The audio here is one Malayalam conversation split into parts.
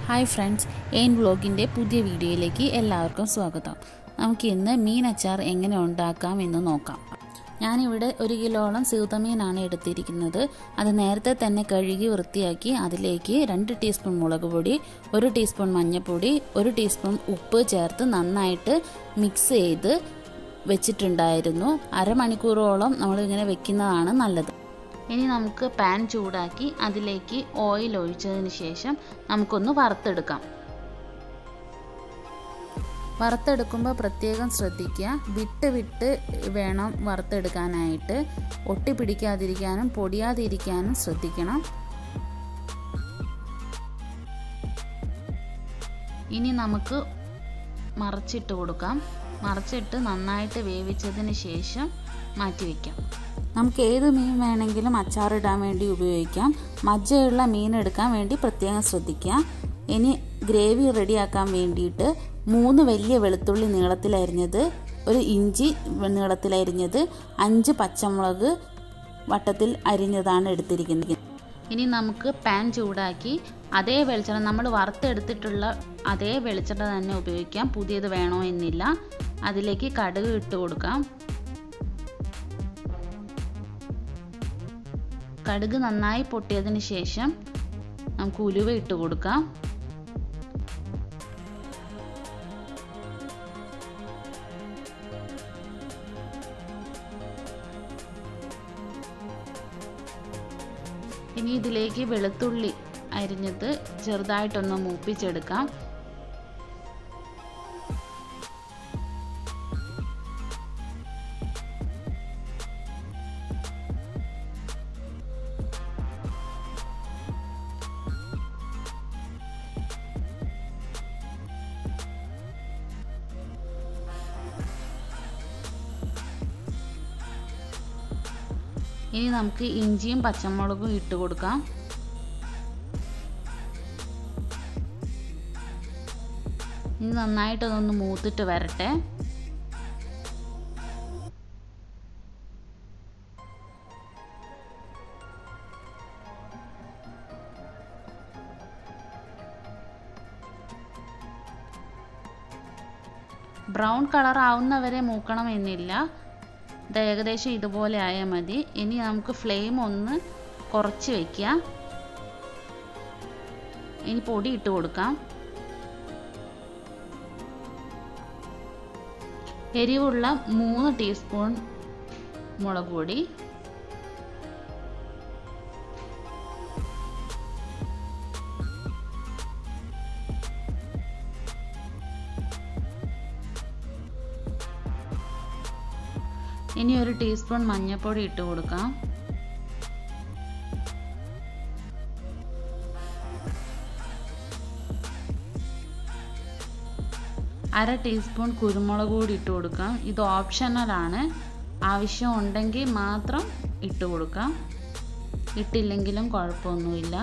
ഹായ് ഫ്രണ്ട്സ് എയിൻ വ്ളോഗിൻ്റെ പുതിയ വീഡിയോയിലേക്ക് എല്ലാവർക്കും സ്വാഗതം നമുക്ക് ഇന്ന് മീൻ അച്ചാർ എങ്ങനെ ഉണ്ടാക്കാം എന്ന് നോക്കാം ഞാനിവിടെ ഒരു കിലോളം സീതമീനാണ് എടുത്തിരിക്കുന്നത് അത് നേരത്തെ തന്നെ കഴുകി വൃത്തിയാക്കി അതിലേക്ക് രണ്ട് ടീസ്പൂൺ മുളക് പൊടി ഒരു ടീസ്പൂൺ മഞ്ഞൾപ്പൊടി ഒരു ടീസ്പൂൺ ഉപ്പ് ചേർത്ത് നന്നായിട്ട് മിക്സ് ചെയ്ത് വെച്ചിട്ടുണ്ടായിരുന്നു അരമണിക്കൂറോളം നമ്മളിങ്ങനെ വെക്കുന്നതാണ് നല്ലത് ഇനി നമുക്ക് പാൻ ചൂടാക്കി അതിലേക്ക് ഓയിൽ ഒഴിച്ചതിന് ശേഷം നമുക്കൊന്ന് വറുത്തെടുക്കാം വറുത്തെടുക്കുമ്പോൾ പ്രത്യേകം ശ്രദ്ധിക്കുക വിട്ട് വിട്ട് വേണം വറുത്തെടുക്കാനായിട്ട് ഒട്ടി പിടിക്കാതിരിക്കാനും പൊടിയാതിരിക്കാനും ശ്രദ്ധിക്കണം ഇനി നമുക്ക് മറച്ചിട്ട് കൊടുക്കാം മറച്ചിട്ട് നന്നായിട്ട് വേവിച്ചതിന് ശേഷം മാറ്റി വയ്ക്കാം നമുക്ക് ഏത് മീൻ വേണമെങ്കിലും അച്ചാറിടാൻ വേണ്ടി ഉപയോഗിക്കാം മജ്ജയുള്ള മീൻ എടുക്കാൻ വേണ്ടി പ്രത്യേകം ശ്രദ്ധിക്കുക ഇനി ഗ്രേവി റെഡിയാക്കാൻ വേണ്ടിയിട്ട് മൂന്ന് വലിയ വെളുത്തുള്ളി നീളത്തിലരിഞ്ഞത് ഒരു ഇഞ്ചി നീളത്തിലരിഞ്ഞത് അഞ്ച് പച്ചമുളക് വട്ടത്തിൽ അരിഞ്ഞതാണ് എടുത്തിരിക്കുന്നത് ഇനി നമുക്ക് പാൻ ചൂടാക്കി അതേ വെളിച്ചെണ്ണ നമ്മൾ വറുത്തെടുത്തിട്ടുള്ള അതേ വെളിച്ചെണ്ണ തന്നെ ഉപയോഗിക്കാം പുതിയത് വേണോ എന്നില്ല അതിലേക്ക് കടുക് ഇട്ട് കൊടുക്കാം കടുക് നന്നായി പൊട്ടിയതിന് ശേഷം നമുക്ക് ഉലുവ ഇട്ട് കൊടുക്കാം ഇനി ഇതിലേക്ക് വെളുത്തുള്ളി അരിഞ്ഞത് ചെറുതായിട്ടൊന്ന് മൂപ്പിച്ചെടുക്കാം ഇനി നമുക്ക് ഇഞ്ചിയും പച്ചമുളകും ഇട്ട് കൊടുക്കാം ഇനി നന്നായിട്ട് അതൊന്ന് മൂത്തിട്ട് വരട്ടെ ബ്രൗൺ കളർ ആവുന്നവരെ മൂക്കണം എന്നില്ല ഇത് ഏകദേശം ഇതുപോലെ ആയാൽ മതി ഇനി നമുക്ക് ഫ്ലെയിം ഒന്ന് കുറച്ച് വയ്ക്കുക ഇനി പൊടി ഇട്ട് കൊടുക്കാം എരിവുള്ള മൂന്ന് ടീസ്പൂൺ മുളക് പൊടി ഇനി ഒരു ടീസ്പൂൺ മഞ്ഞൾപ്പൊടി ഇട്ട് കൊടുക്കാം അര ടീസ്പൂൺ കുരുമുളക് കൂടി ഇട്ട് കൊടുക്കാം ഇത് ഓപ്ഷണലാണ് ആവശ്യം ഉണ്ടെങ്കിൽ മാത്രം ഇട്ട് കൊടുക്കാം ഇട്ടില്ലെങ്കിലും കുഴപ്പമൊന്നുമില്ല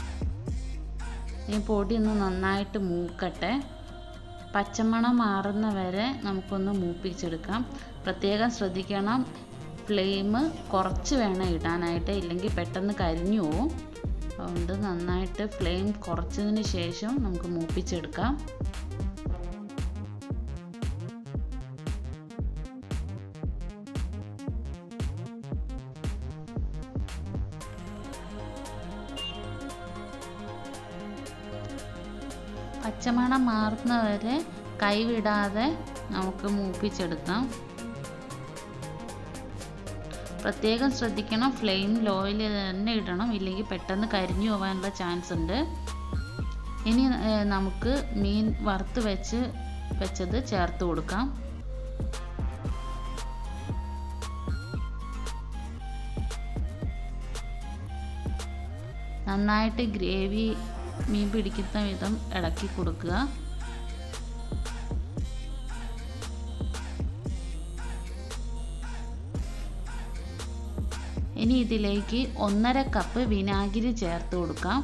ഈ പൊടി ഒന്ന് നന്നായിട്ട് മൂക്കട്ടെ പച്ചമണം മാറുന്ന വരെ നമുക്കൊന്ന് മൂപ്പിച്ചെടുക്കാം പ്രത്യേകം ശ്രദ്ധിക്കണം ഫ്ലെയിം കുറച്ച് വേണം ഇടാനായിട്ട് ഇല്ലെങ്കിൽ പെട്ടെന്ന് കരിഞ്ഞു പോവും അതുകൊണ്ട് നന്നായിട്ട് ഫ്ലെയിം കുറച്ചതിന് ശേഷം നമുക്ക് മൂപ്പിച്ചെടുക്കാം പച്ചമണം മാറുന്നവരെ കൈവിടാതെ നമുക്ക് മൂപ്പിച്ചെടുക്കാം പ്രത്യേകം ശ്രദ്ധിക്കണം ഫ്ലെയിം ലോയിൽ തന്നെ ഇടണം ഇല്ലെങ്കിൽ പെട്ടെന്ന് കരിഞ്ഞു പോകാനുള്ള ചാൻസ് ഉണ്ട് ഇനി നമുക്ക് മീൻ വറുത്ത് വെച്ച് വെച്ചത് ചേർത്ത് കൊടുക്കാം നന്നായിട്ട് ഗ്രേവി മീൻ പിടിക്കുന്ന വിധം ഇളക്കി കൊടുക്കുക ഇനി ഇതിലേക്ക് ഒന്നര കപ്പ് വിനാഗിരി ചേർത്ത് കൊടുക്കാം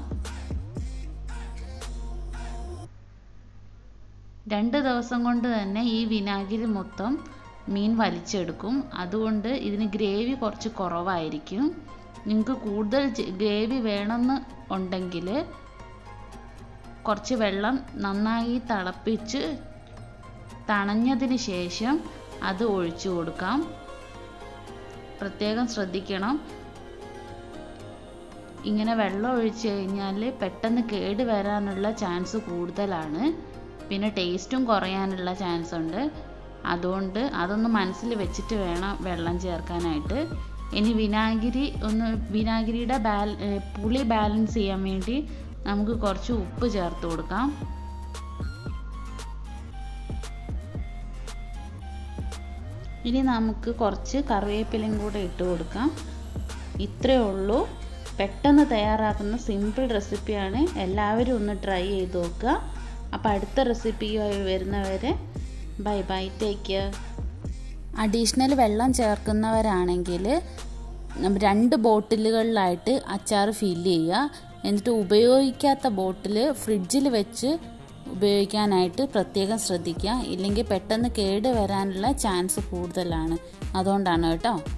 രണ്ട് ദിവസം കൊണ്ട് തന്നെ ഈ വിനാഗിരി മൊത്തം മീൻ വലിച്ചെടുക്കും അതുകൊണ്ട് ഇതിന് ഗ്രേവി കുറച്ച് കുറവായിരിക്കും നിങ്ങൾക്ക് കൂടുതൽ ഗ്രേവി വേണമെന്ന് ഉണ്ടെങ്കിൽ കുറച്ച് വെള്ളം നന്നായി തിളപ്പിച്ച് തണഞ്ഞതിന് ശേഷം അത് ഒഴിച്ചു കൊടുക്കാം പ്രത്യേകം ശ്രദ്ധിക്കണം ഇങ്ങനെ വെള്ളം ഒഴിച്ച് കഴിഞ്ഞാൽ പെട്ടെന്ന് കേട് വരാനുള്ള ചാൻസ് കൂടുതലാണ് പിന്നെ ടേസ്റ്റും കുറയാനുള്ള ചാൻസ് ഉണ്ട് അതുകൊണ്ട് അതൊന്ന് മനസ്സിൽ വെച്ചിട്ട് വേണം വെള്ളം ചേർക്കാനായിട്ട് ഇനി വിനാഗിരി ഒന്ന് വിനാഗിരിയുടെ ബാല പുളി ബാലൻസ് ചെയ്യാൻ വേണ്ടി നമുക്ക് കുറച്ച് ഉപ്പ് ചേർത്ത് കൊടുക്കാം ഇനി നമുക്ക് കുറച്ച് കറിവേപ്പിലയും കൂടെ ഇട്ട് കൊടുക്കാം ഇത്രയേ ഉള്ളൂ പെട്ടെന്ന് തയ്യാറാക്കുന്ന സിമ്പിൾ റെസിപ്പിയാണ് എല്ലാവരും ഒന്ന് ട്രൈ ചെയ്ത് നോക്കുക അപ്പോൾ അടുത്ത റെസിപ്പിയുമായി വരുന്നവരെ bye bye take care additional വെള്ളം ചേർക്കുന്നവരാണെങ്കിൽ രണ്ട് ബോട്ടിലുകളിലായിട്ട് അച്ചാർ ഫില്ല് ചെയ്യുക എന്നിട്ട് ഉപയോഗിക്കാത്ത ബോട്ടിൽ ഫ്രിഡ്ജിൽ വെച്ച് ഉപയോഗിക്കാനായിട്ട് പ്രത്യേകം ശ്രദ്ധിക്കുക ഇല്ലെങ്കിൽ പെട്ടെന്ന് കേട് വരാനുള്ള ചാൻസ് കൂടുതലാണ് അതുകൊണ്ടാണ് കേട്ടോ